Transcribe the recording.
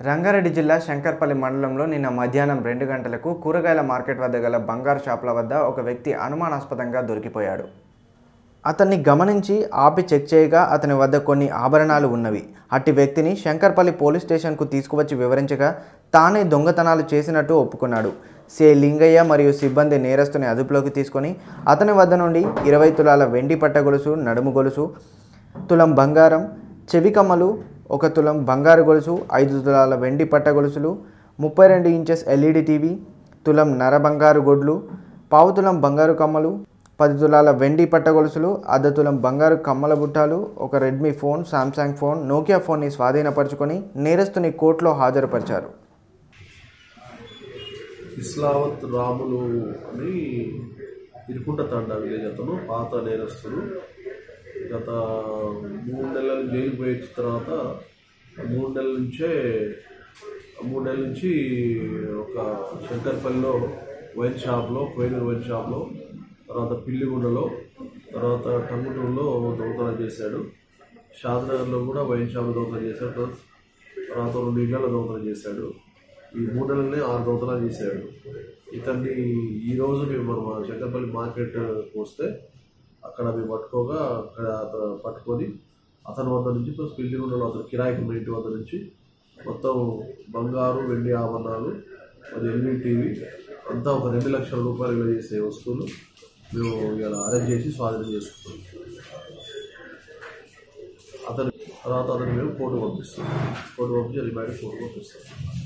రంగారెడ్డి జిల్లా శంకర్పల్లి మండలంలో నిన్న మధ్యాహ్నం రెండు గంటలకు కూరగాయల మార్కెట్ వద్ద గల బంగారు షాపుల వద్ద ఒక వ్యక్తి అనుమానాస్పదంగా దొరికిపోయాడు అతన్ని గమనించి ఆపి చెక్ చేయగా అతని వద్ద కొన్ని ఆభరణాలు ఉన్నవి అట్టి వ్యక్తిని శంకర్పల్లి పోలీస్ స్టేషన్కు తీసుకువచ్చి వివరించగా తానే దొంగతనాలు చేసినట్టు ఒప్పుకున్నాడు సే లింగయ్య మరియు సిబ్బంది నేరస్తుని అదుపులోకి తీసుకొని అతని వద్ద నుండి ఇరవై తులాల వెండి పట్ట గొలుసు నడుము గొలుసు తులం బంగారం చెవి కమ్మలు ఒక తులం బంగారు గొలుసు ఐదు తులాల వెండి పట్ట గొలుసులు ముప్పై రెండు ఇంచెస్ ఎల్ఈడి టీవీ తులం నర బంగారు గొడ్లు పావు తులం బంగారు కమ్మలు పది తులాల వెండి పట్ట గొలుసులు అర్ధ తులం బంగారు కమ్మల బుట్టాలు ఒక Redmi phone Samsung phone Nokia ఫోన్ని స్వాధీనపరుచుకొని నేరస్తుని కోర్టులో హాజరుపరిచారు ఇస్లావత్ రాములు అని ఇరుకుంట తండా విలేజ్ అతను పాత నేరస్తుడు గత మూడు నెలలు జైలు పోయి వచ్చిన తర్వాత మూడు నెలల నుంచే మూడు నెలల నుంచి ఒక శంకర్పల్లిలో వైన్ షాప్లో కోయినూరు వైన్ షాప్లో తర్వాత పిల్లిగుండలో తర్వాత టంగుటూరులో దొంగతనం చేశాడు షాద్నగర్లో కూడా వైన్ షాప్లో దొంగతనం చేశాడు ప్లస్ తర్వాత రెండు ఇళ్లలో దొంగతనం చేశాడు ఈ మూడు నెలలనే ఆరు దొంగతనాలు చేశాడు ఇతన్ని ఈ రోజు మేము మనం శంకర్పల్లి మార్కెట్ వస్తే అక్కడ మేము పట్టుకోగా అక్కడ అతను పట్టుకొని అతని వద్ద నుంచి ప్లస్ పిల్లిగుండలో అతను కిరాయికి ఉన్న ఇంటి వద్ద నుంచి మొత్తం బంగారు వెండి ఆభరణాలు మరి ఎల్ఈడి టీవీ అంతా ఒక రెండు లక్షల రూపాయలు విలువ చేసే వస్తువులు మేము ఇలా అరేంజ్ చేసి స్వాధీనం చేసుకున్నాం అతని తర్వాత అతను మేము కోర్టు పంపిస్తాం కోర్టు పంపించి రిమాండ్ కోర్టు పంపిస్తాం